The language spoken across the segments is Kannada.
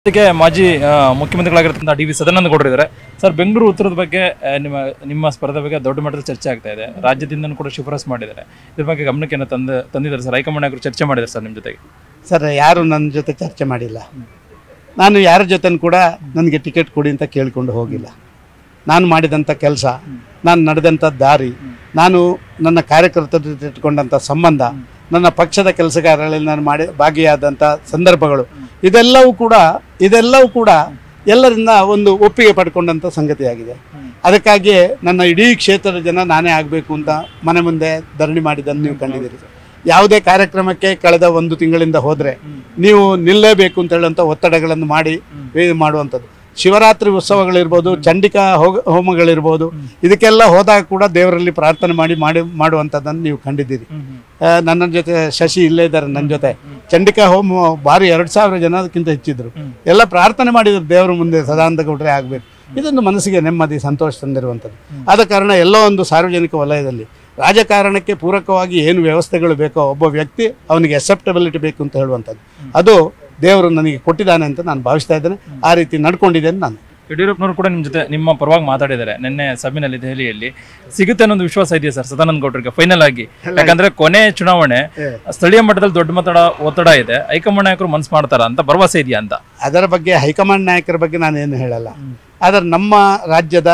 ಅದಕ್ಕೆ ಮಾಜಿ ಆ, ಮುಖ್ಯಮಂತ್ರಿಗಳಾಗಿರ್ತಕ್ಕಂಥ ಡಿ ವಿ ಸದಾನಂದ ಗೌಡರು ಇದ್ದಾರೆ ಸರ್ ಬೆಂಗಳೂರು ಉತ್ತರದ ಬಗ್ಗೆ ಆ, ನಿಮ್ಮ ನಿಮ್ಮ ಸ್ಪರ್ಧೆ ಬಗ್ಗೆ ದೊಡ್ಡ ಮಟ್ಟದ ಚರ್ಚೆ ಆಗ್ತಾ ಇದೆ ರಾಜ್ಯದಿಂದ ಕೂಡ ಶಿಫಾರಸ್ ಮಾಡಿದ್ದಾರೆ ಇದ್ರ ಬಗ್ಗೆ ಗಮನಕ್ಕೆ ಏನೋ ತಂದು ತಂದಿದ್ದಾರೆ ಸರ್ ಹೈಕಮಾಂಡ್ ನಾಯಕರು ಚರ್ಚೆ ಮಾಡಿದ್ದಾರೆ ಸರ್ ನಿಮ್ಮ ಜೊತೆಗೆ ಸರ್ ಯಾರು ನನ್ನ ಜೊತೆ ಚರ್ಚೆ ಮಾಡಿಲ್ಲ ನಾನು ಯಾರ ಜೊತೆ ಕೂಡ ನನಗೆ ಟಿಕೆಟ್ ಕೊಡಿ ಅಂತ ಕೇಳಿಕೊಂಡು ಹೋಗಿಲ್ಲ ನಾನು ಮಾಡಿದಂಥ ಕೆಲಸ ನಾನು ನಡೆದಂಥ ದಾರಿ ನಾನು ನನ್ನ ಕಾರ್ಯಕರ್ತರ ಜೊತೆ ಇಟ್ಕೊಂಡಂಥ ಸಂಬಂಧ ನನ್ನ ಪಕ್ಷದ ಕೆಲಸಗಾರರಲ್ಲಿ ನಾನು ಮಾಡಿ ಭಾಗಿಯಾದಂಥ ಸಂದರ್ಭಗಳು ಇದೆಲ್ಲವೂ ಕೂಡ ಇದೆಲ್ಲವೂ ಕೂಡ ಎಲ್ಲರಿಂದ ಒಂದು ಒಪ್ಪಿಗೆ ಪಡ್ಕೊಂಡಂಥ ಸಂಗತಿಯಾಗಿದೆ ಅದಕ್ಕಾಗಿಯೇ ನನ್ನ ಇಡೀ ಕ್ಷೇತ್ರದ ಜನ ನಾನೇ ಆಗಬೇಕು ಅಂತ ಮನೆ ಮುಂದೆ ಧರಣಿ ಮಾಡಿದ್ದನ್ನು ನೀವು ಕಂಡಿದ್ದೀರಿ ಯಾವುದೇ ಕಾರ್ಯಕ್ರಮಕ್ಕೆ ಕಳೆದ ಒಂದು ತಿಂಗಳಿಂದ ಹೋದರೆ ನೀವು ನಿಲ್ಲೇಬೇಕು ಅಂತ ಹೇಳುವಂಥ ಒತ್ತಡಗಳನ್ನು ಮಾಡಿ ಇದು ಮಾಡುವಂಥದ್ದು ಶಿವರಾತ್ರಿ ಉತ್ಸವಗಳಿರ್ಬೋದು ಚಂಡಿಕಾ ಹೋಗ ಹೋಮಗಳಿರ್ಬೋದು ಇದಕ್ಕೆಲ್ಲ ಹೋದಾಗ ಕೂಡ ದೇವರಲ್ಲಿ ಪ್ರಾರ್ಥನೆ ಮಾಡಿ ಮಾಡಿ ಮಾಡುವಂಥದ್ದನ್ನು ನೀವು ಕಂಡಿದ್ದೀರಿ ಆ, ನನ್ನ ಜೊತೆ ಶಶಿ ಇಲ್ಲೇ ಇದ್ದಾರೆ ನನ್ನ ಜೊತೆ ಚಂಡಿಕಾ ಹೋಮ ಬಾರಿ ಎರಡು ಸಾವಿರ ಜನಕ್ಕಿಂತ ಹೆಚ್ಚಿದ್ರು ಎಲ್ಲ ಪ್ರಾರ್ಥನೆ ಮಾಡಿದ್ರು ದೇವರ ಮುಂದೆ ಸದಾನಂದ ಗೌಡ್ರೆ ಆಗಬೇಕು ಇದೊಂದು ಮನಸ್ಸಿಗೆ ನೆಮ್ಮದಿ ಸಂತೋಷ ತಂದಿರುವಂಥದ್ದು ಆದ ಕಾರಣ ಎಲ್ಲೋ ಒಂದು ಸಾರ್ವಜನಿಕ ವಲಯದಲ್ಲಿ ರಾಜಕಾರಣಕ್ಕೆ ಪೂರಕವಾಗಿ ಏನು ವ್ಯವಸ್ಥೆಗಳು ಬೇಕೋ ಒಬ್ಬ ವ್ಯಕ್ತಿ ಅವನಿಗೆ ಅಕ್ಸೆಪ್ಟಬಿಲಿಟಿ ಬೇಕು ಅಂತ ಹೇಳುವಂಥದ್ದು ಅದು ದೇವರು ನನಗೆ ಕೊಟ್ಟಿದ್ದಾನೆ ಅಂತ ನಾನು ಭಾವಿಸ್ತಾ ಇದ್ದೇನೆ ಆ ರೀತಿ ನಡ್ಕೊಂಡಿದ್ದೇನೆ ನಾನು ಯಡಿಯೂರಪ್ಪನವರು ಕೂಡ ನಿಮ್ಮ ಜೊತೆ ನಿಮ್ಮ ಪರವಾಗಿ ಮಾತಾಡಿದ್ದಾರೆ ನಿನ್ನೆ ಸಭೆಯಲ್ಲಿ ದೆಹಲಿಯಲ್ಲಿ ಸಿಗುತ್ತೆ ಅನ್ನೋ ಒಂದು ವಿಶ್ವಾಸ ಇದೆಯಾ ಸರ್ ಸದಾನಂದ ಗೌಡರಿಗೆ ಫೈನಲ್ ಆಗಿ ಯಾಕಂದ್ರೆ ಕೊನೆ ಚುನಾವಣೆ ಸ್ಥಳೀಯ ಮಟ್ಟದಲ್ಲಿ ದೊಡ್ಡ ಮಟ್ಟದ ಒತ್ತಡ ಇದೆ ಹೈಕಮಾಂಡ್ ನಾಯಕರು ಮನ್ಸು ಮಾಡ್ತಾರ ಅಂತ ಭರವಸೆ ಇದೆಯಾ ಅಂತ ಅದರ ಬಗ್ಗೆ ಹೈಕಮಾಂಡ್ ನಾಯಕರ ಬಗ್ಗೆ ನಾನೇನು ಹೇಳಲ್ಲ ಆದರೆ ನಮ್ಮ ರಾಜ್ಯದ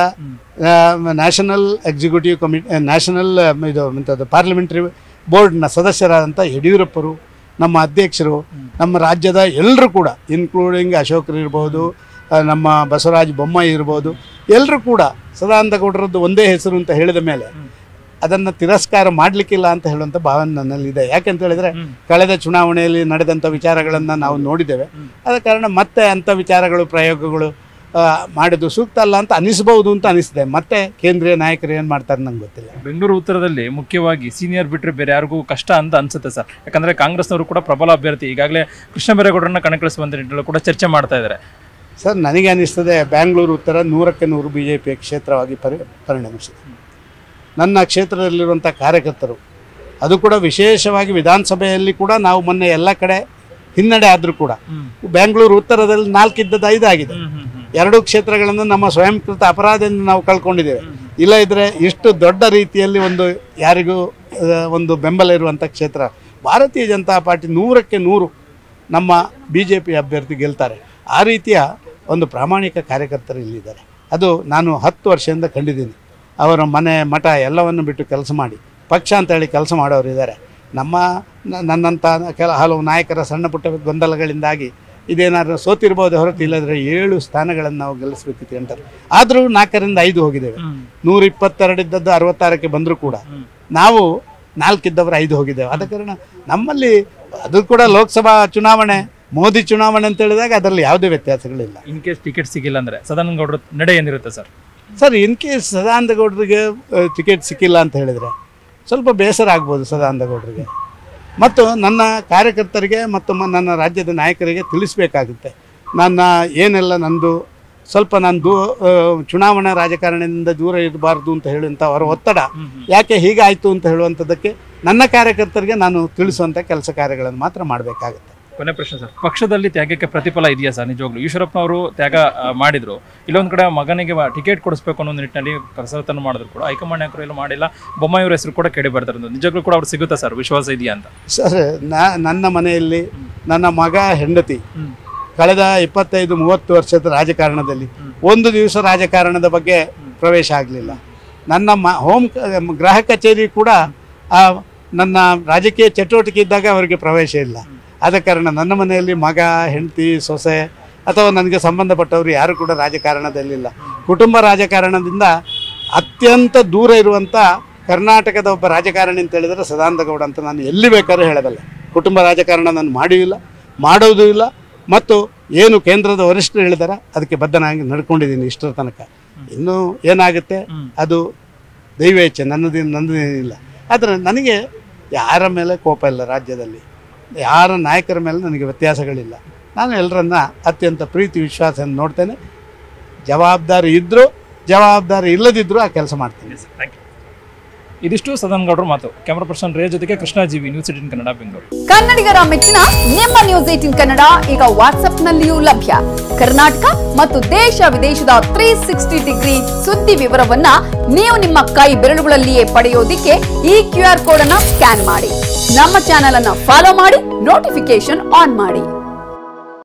ನ್ಯಾಷನಲ್ ಎಕ್ಸಿಕ್ಯೂಟಿವ್ ಕಮಿಟಿ ನ್ಯಾಷನಲ್ ಇದು ಎಂಥದ್ದು ಪಾರ್ಲಿಮೆಂಟ್ರಿ ಬೋರ್ಡ್ನ ಸದಸ್ಯರಾದಂಥ ಯಡಿಯೂರಪ್ಪರು ನಮ್ಮ ಅಧ್ಯಕ್ಷರು ನಮ್ಮ ರಾಜ್ಯದ ಎಲ್ಲರೂ ಕೂಡ ಇನ್ಕ್ಲೂಡಿಂಗ್ ಅಶೋಕರು ಇರ್ಬೋದು ಆ, ನಮ್ಮ ಬಸವರಾಜ ಬೊಮ್ಮಾಯಿ ಇರ್ಬೋದು ಎಲ್ಲರೂ ಕೂಡ ಸದಾನಂದ ಗೌಡರದ್ದು ಒಂದೇ ಹೆಸರು ಅಂತ ಹೇಳಿದ ಮೇಲೆ ಅದನ್ನು ತಿರಸ್ಕಾರ ಮಾಡಲಿಕ್ಕಿಲ್ಲ ಅಂತ ಹೇಳುವಂಥ ಭಾವನೆ ನನ್ನಲ್ಲಿದೆ ಯಾಕೆಂತ ಹೇಳಿದ್ರೆ ಕಳೆದ ಚುನಾವಣೆಯಲ್ಲಿ ನಡೆದಂಥ ವಿಚಾರಗಳನ್ನು ನಾವು ನೋಡಿದ್ದೇವೆ ಆದ ಕಾರಣ ಮತ್ತೆ ಅಂಥ ವಿಚಾರಗಳು ಪ್ರಯೋಗಗಳು ಆ, ಮಾಡಿದ್ದು ಸೂಕ್ತ ಅಲ್ಲ ಅಂತ ಅನಿಸ್ಬಹುದು ಅಂತ ಅನಿಸಿದೆ ಮತ್ತೆ ಕೇಂದ್ರೀಯ ನಾಯಕರು ಏನು ಮಾಡ್ತಾರೆ ನಂಗೆ ಗೊತ್ತಿಲ್ಲ ಬೆಂಗಳೂರು ಉತ್ತರದಲ್ಲಿ ಮುಖ್ಯವಾಗಿ ಸೀನಿಯರ್ ಬಿಟ್ಟರೆ ಬೇರೆ ಯಾರಿಗೂ ಕಷ್ಟ ಅಂತ ಅನ್ಸುತ್ತೆ ಸರ್ ಯಾಕಂದ್ರೆ ಕಾಂಗ್ರೆಸ್ನವರು ಕೂಡ ಪ್ರಬಲ ಅಭ್ಯರ್ಥಿ ಈಗಾಗಲೇ ಕೃಷ್ಣ ಬೈರೇಗೌಡರನ್ನ ಕಣಕ್ಕಿಳಿಸುವಂತ ನಿಟ್ಟಿನಲ್ಲಿ ಕೂಡ ಚರ್ಚೆ ಮಾಡ್ತಾ ಇದ್ದಾರೆ ಸರ್ ನನಗೆ ಅನಿಸ್ತದೆ ಬ್ಯಾಂಗ್ಳೂರು ಉತ್ತರ ನೂರಕ್ಕೆ ನೂರು ಬಿ ಜೆ ಪಿಯ ಕ್ಷೇತ್ರವಾಗಿ ಪರಿ ಪರಿಣಮಿಸಿದೆ ನನ್ನ ಕ್ಷೇತ್ರದಲ್ಲಿರುವಂಥ ಕಾರ್ಯಕರ್ತರು ಅದು ಕೂಡ ವಿಶೇಷವಾಗಿ ವಿಧಾನಸಭೆಯಲ್ಲಿ ಕೂಡ ನಾವು ಮೊನ್ನೆ ಎಲ್ಲ ಕಡೆ ಹಿನ್ನಡೆ ಆದರೂ ಕೂಡ ಬ್ಯಾಂಗ್ಳೂರು ಉತ್ತರದಲ್ಲಿ ನಾಲ್ಕಿದ್ದದ್ದು ಐದಾಗಿದೆ ಎರಡೂ ಕ್ಷೇತ್ರಗಳನ್ನು ನಮ್ಮ ಸ್ವಯಂಕೃತ ಅಪರಾಧದಿಂದ ನಾವು ಕಳ್ಕೊಂಡಿದ್ದೇವೆ ಇಲ್ಲ ಇದ್ರೆ ಇಷ್ಟು ದೊಡ್ಡ ರೀತಿಯಲ್ಲಿ ಒಂದು ಯಾರಿಗೂ ಆ, ಒಂದು ಬೆಂಬಲ ಇರುವಂಥ ಕ್ಷೇತ್ರ ಭಾರತೀಯ ಜನತಾ ಪಾರ್ಟಿ ನೂರಕ್ಕೆ ನೂರು ನಮ್ಮ ಬಿ ಜೆ ಪಿ ಅಭ್ಯರ್ಥಿ ಗೆಲ್ತಾರೆ ಆ ರೀತಿಯ ಒಂದು ಪ್ರಾಮಾಣಿಕ ಕಾರ್ಯಕರ್ತರು ಇಲ್ಲಿದ್ದಾರೆ ಅದು ನಾನು ಹತ್ತು ವರ್ಷದಿಂದ ಕಂಡಿದ್ದೀನಿ ಅವರ ಮನೆ ಮಠ ಎಲ್ಲವನ್ನು ಬಿಟ್ಟು ಕೆಲಸ ಮಾಡಿ ಪಕ್ಷ ಅಂತ ಹೇಳಿ ಕೆಲಸ ಮಾಡೋರು ಇದ್ದಾರೆ ನಮ್ಮ ನ- ನನ್ನಂಥ ಕೆಲ ಹಲವು ನಾಯಕರ ಸಣ್ಣ ಪುಟ್ಟ ಗೊಂದಲಗಳಿಂದಾಗಿ ಇದೇನಾದ್ರೂ ಸೋತಿರ್ಬೋದು ಹೊರತು ಇಲ್ಲದ್ರೆ ಏಳು ಸ್ಥಾನಗಳನ್ನು ನಾವು ಗೆಲ್ಲಿಸ್ಬೇಕಿತ್ತು ಅಂತಾರೆ ಆದರೂ ನಾಲ್ಕರಿಂದ ಐದು ಹೋಗಿದ್ದೇವೆ ನೂರ ಇಪ್ಪತ್ತೆರಡಿದ್ದದ್ದು ಅರವತ್ತಾರಕ್ಕೆ ಬಂದರೂ ಕೂಡ ನಾವು ನಾಲ್ಕಿದ್ದವರು ಐದು ಹೋಗಿದ್ದೇವೆ ಆದ ಕಾರಣ ನಮ್ಮಲ್ಲಿ ಅದು ಕೂಡ ಲೋಕಸಭಾ ಚುನಾವಣೆ ಮೋದಿ ಚುನಾವಣೆ ಅಂತ ಹೇಳಿದಾಗ ಅದರಲ್ಲಿ ಯಾವುದೇ ವ್ಯತ್ಯಾಸಗಳಿಲ್ಲ ಇನ್ ಕೇಸ್ ಟಿಕೆಟ್ ಸಿಗಿಲ್ಲ ಅಂದ್ರೆ ಸದಾನಂದ ಗೌಡರ ನಡೆ ಏನಿರುತ್ತೆ sir sir in case Sadananda ಗೌಡರಿಗೆ ಟಿಕೆಟ್ ಸಿಕ್ಕಿಲ್ಲ ಅಂತ ಹೇಳಿದರೆ ಸ್ವಲ್ಪ ಬೇಸರ ಆಗ್ಬೋದು ಸದಾನಂದ ಗೌಡರಿಗೆ ಮತ್ತು ನನ್ನ ಕಾರ್ಯಕರ್ತರಿಗೆ ಮತ್ತು ಮ- ನನ್ನ ರಾಜ್ಯದ ನಾಯಕರಿಗೆ ತಿಳಿಸ್ಬೇಕಾಗುತ್ತೆ ನನ್ನ ಏನೆಲ್ಲ ನಂದು ಸ್ವಲ್ಪ ನಾನು ದೂ ಆ, ಚುನಾವಣಾ ರಾಜಕಾರಣದಿಂದ ದೂರ ಇರಬಾರ್ದು ಅಂತ ಹೇಳುವಂಥ ಅವರ ಒತ್ತಡ ಯಾಕೆ ಹೀಗಾಯಿತು ಅಂತ ಹೇಳುವಂಥದ್ದಕ್ಕೆ ನನ್ನ ಕಾರ್ಯಕರ್ತರಿಗೆ ನಾನು ತಿಳಿಸುವಂಥ ಕೆಲಸ ಕಾರ್ಯಗಳನ್ನು ಮಾತ್ರ ಮಾಡಬೇಕಾಗುತ್ತೆ ಕೊನೆ ಪ್ರಶ್ನೆ ಸರ್ ಪಕ್ಷದಲ್ಲಿ ತ್ಯಾಗಕ್ಕೆ ಪ್ರತಿಫಲ ಇದೆಯಾ ಸರ್ ನಿಜವಾಗ್ಲು ಈಶ್ವರಪ್ಪ ಅವರು ತ್ಯಾಗ ಆ, ಮಾಡಿದ್ರು ಇಲ್ಲೊಂದ್ ಕಡೆ ಮಗನಿಗೆ ಟಿಕೆಟ್ ಕೊಡಿಸ್ಬೇಕು ಅನ್ನೋ ಒಂದು ನಿಟ್ಟಿನಲ್ಲಿ ಕಸರತ್ತನ್ನು ಮಾಡಿದ್ರು ಕೂಡ ಹೈಕಮಾಂಡ್ ನಾಯಕರು ಎಲ್ಲ ಮಾಡಿಲ್ಲ ಬೊಮ್ಮಾಯಿಯವರ ಹೆಸರು ಕೂಡ ಕೇಳಿ ಬರ್ತಾರೆ ನಿಜವಾಗ್ಲೂ ಕೂಡ ಅವ್ರು ಸಿಗುತ್ತಾ ಸರ್ ವಿಶ್ವಾಸ ಇದೆಯಾ ಅಂತ ಸರ್ ನಾ ನನ್ನ ಮನೆಯಲ್ಲಿ ನನ್ನ ಮಗ ಹೆಂಡತಿ ಕಳೆದ ಇಪ್ಪತ್ತೈದು ಮೂವತ್ತು ವರ್ಷದ ರಾಜಕಾರಣದಲ್ಲಿ ಒಂದು ದಿವಸ ರಾಜಕಾರಣದ ಬಗ್ಗೆ ಪ್ರವೇಶ ಆಗಲಿಲ್ಲ ನನ್ನ ಮ ಹೋಮ್ ಕ- ಗೃಹ ಕಚೇರಿ ಕೂಡ ಆ, ನನ್ನ ರಾಜಕೀಯ ಚಟುವಟಿಕೆ ಇದ್ದಾಗ ಅವರಿಗೆ ಪ್ರವೇಶ ಇಲ್ಲ ಆದ ಕಾರಣ ನನ್ನ ಮನೆಯಲ್ಲಿ ಮಗ ಹೆಂಡತಿ ಸೊಸೆ ಅಥವಾ ನನಗೆ ಸಂಬಂಧಪಟ್ಟವರು ಯಾರು ಕೂಡ ರಾಜಕಾರಣದಲ್ಲಿಲ್ಲ ಕುಟುಂಬ ರಾಜಕಾರಣದಿಂದ ಅತ್ಯಂತ ದೂರ ಇರುವಂಥ ಕರ್ನಾಟಕದ ಒಬ್ಬ ರಾಜಕಾರಣಿ ಅಂತ ಹೇಳಿದರೆ ಸದಾನಂದ ಗೌಡ ಅಂತ ನಾನು ಎಲ್ಲಿ ಬೇಕಾದ್ರೂ ಹೇಳಬಲ್ಲೆ ಕುಟುಂಬ ರಾಜಕಾರಣ ನಾನು ಮಾಡಿಯೂ ಇಲ್ಲ ಮಾಡೋದೂ ಇಲ್ಲ ಮತ್ತು ಏನು ಕೇಂದ್ರದ ವರಿಷ್ಠರು ಹೇಳಿದಾರೆ ಅದಕ್ಕೆ ಬದ್ಧನಾಗಿ ನಡ್ಕೊಂಡಿದ್ದೀನಿ ಇಷ್ಟರ ತನಕ ಇನ್ನೂ ಏನಾಗುತ್ತೆ ಅದು ದೈವೇಚ್ಛೆ ನನ್ನದೇ ನನ್ನದೇನಿಲ್ಲ ಆದರೆ ನನಗೆ ಯಾರ ಮೇಲೆ ಕೋಪ ಇಲ್ಲ ರಾಜ್ಯದಲ್ಲಿ ಯಾರ ನಾಯಕರ ಮೇಲೆ ನನಗೆ ವ್ಯತ್ಯಾಸಗಳಿಲ್ಲ ನಾನು ಎಲ್ಲರನ್ನ ಅತ್ಯಂತ ಪ್ರೀತಿ ವಿಶ್ವಾಸ ನೋಡ್ತೇನೆ ಜವಾಬ್ದಾರಿ ಇದ್ದರೂ ಜವಾಬ್ದಾರಿ ಇಲ್ಲದಿದ್ದರೂ ಆ ಕೆಲಸ ಮಾಡ್ತೀನಿ ಥ್ಯಾಂಕ್ ಯು ಇದಿಷ್ಟು ಸದನ್ ಗೌಡ್ರ ಮಾತು ಕ್ಯಾಮರಾ ಪರ್ಸನ್ ರೇ ಜೊತೆಗೆ ಕೃಷ್ಣ ಜೀವಿ ನ್ಯೂಸ್ ಏಟಿನ್ ಕನ್ನಡ ಬೆಂಗಳೂರು ಕನ್ನಡಿಗರ ಮೆಚ್ಚಿನ ನಿಮ್ಮ ನ್ಯೂಸ್ ಏಟಿನ್ ಕನ್ನಡ ಈಗ ವಾಟ್ಸ್ಆಪ್ನಲ್ಲಿಯೂ ಲಭ್ಯ ಕರ್ನಾಟಕ ಮತ್ತು ದೇಶ ವಿದೇಶದ ತ್ರೀ ಸಿಕ್ಸ್ಟಿ ಡಿಗ್ರಿ ಸುದ್ದಿ ವಿವರವನ್ನ ನೀವು ನಿಮ್ಮ ಕೈ ಬೆರಳುಗಳಲ್ಲಿಯೇ ಪಡೆಯೋದಿಕ್ಕೆ ಈ ಕ್ಯೂ ಆರ್ ಕೋಡ್ ಅನ್ನ ಸ್ಕ್ಯಾನ್ ಮಾಡಿ ನಮ್ಮ ಚಾನೆಲ್ ಅನ್ನ ಫಾಲೋ ಮಾಡಿ ನೋಟಿಫಿಕೇಶನ್ ಆನ್ ಮಾಡಿ